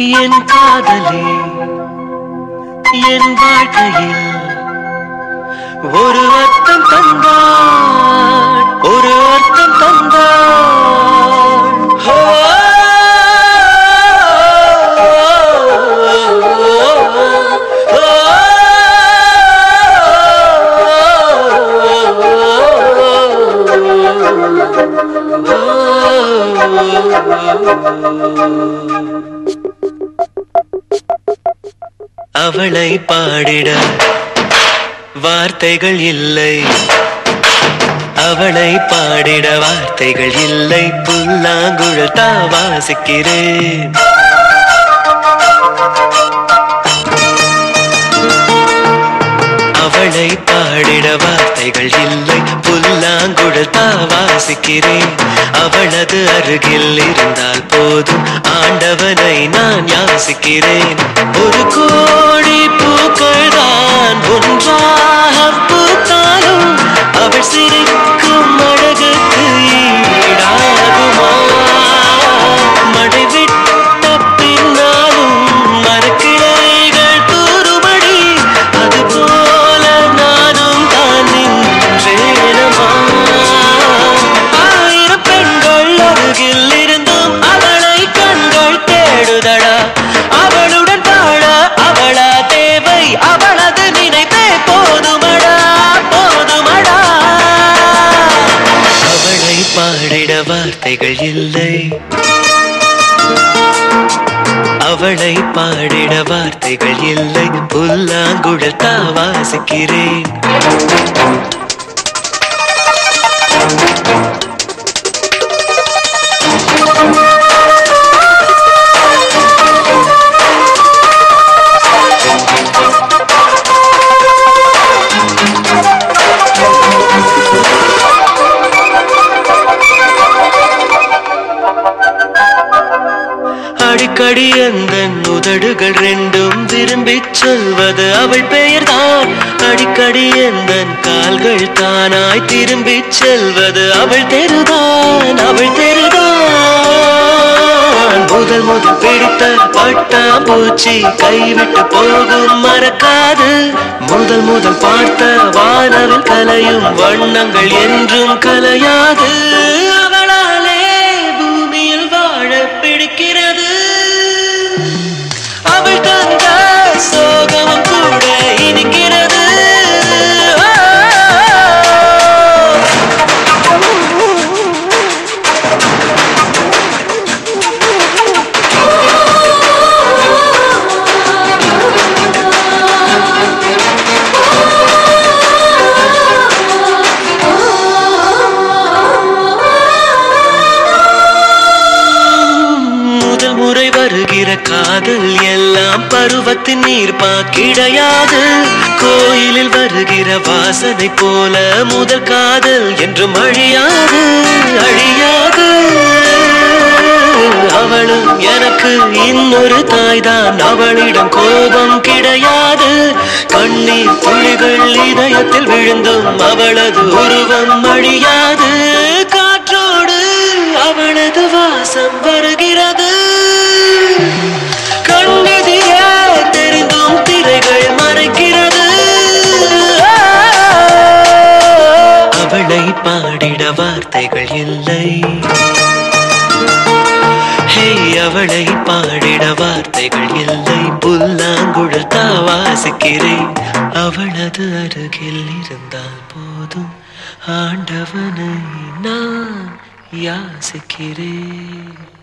என் காதலே என் வாழ்க்கையில் ஒரு அர்த்தம் தந்தாள் ஒரு அர்த்தம் தந்தாள் ஓ, ஓ, அவளை பாடிட வார்த்தைகள் இல்லை அவளை பாடிட வார்த்தைகள் இல்லை புல்லாங்குழல் தான் வாசிக்கிறேன் அவளை பாடிட வார்த்தைகள் இல்லை புல்லாங்குழல் தான் வாசிக்கிறேன் அவளது அருகில் இருந்தால் போதும் ஆண்டவனை நான் யாசிக்கிறேன் ஒரு கோடி பூக்கள் தான் ஒன்றாக பூத்தாலும் அவள் சிரிக்கும் அழகுக்கு ஈடாகுமா மழை விட்ட பின்னாலும் மரக்கிளைகள் தூறுபடி அதுபோல நானும் தான் நின்றேனமா ஆயிரம் பெண்கள் அருகில் இருந்தும் அவளை கண்கள் தேடுதடா அவளுடன் வாழ அவளா தேவை அவளது நினைப்பே போதுமடா போதுமடா அவளை பாடிட வார்த்தைகள் இல்லை அவளை பாடிட வார்த்தைகள் இல்லை புல்லாங்குழல் தான் வாசிக்கிறேன் அடிக்கடி அந்த உதடுகள் ரெண்டும் விரும்பிச் சொல்வது அவள் பெயர்தான் அடிக்கடி அந்த கால்கள் தானாய் திரும்பிச் செல்வது அவள் தெருதான் அவள் தெருதான் முதல் முதல் பிடித்த பட்டாம்பூச்சி கைவிட்டு போகும் மறக்காது முதல் முதல் பார்த்த வானவில் கலையும் வண்ணங்கள் என்றும் கலையாது அவளாலே பூமியில் வாழ பிடிக்கிறது அவள் தந்த சோகமும் கூட இனிக்கிறது முதல் முறை வருகிற காதல் எல்லாம் பருவத்தின் நீர்ப்பா கிடையாது கோயிலில் வருகிற வாசனை போல முதல் காதல் என்றும் அழியாது அழியாது அவளும் எனக்கு இன்னொரு தாய்தான் அவளிடம் கோபம் கிடையாது கண்ணீர் துளிகள் இதயத்தில் விழுந்தும் அவளது உருவம் அழியாது காற்றோடு அவளது வாசம் வருகிறது கண்ணெதிரே தெரிந்தும் திரைகள் மறைக்கிறது அவளை பாடிட வார்த்தைகள் இல்லை ஹே அவளை பாடிட வார்த்தைகள் இல்லை புல்லாங்குழல் தான் வாசிக்கிறேன் அவளது அருகில் இருந்தால் போதும் ஆண்டவனை நான் யாசிக்கிறேன்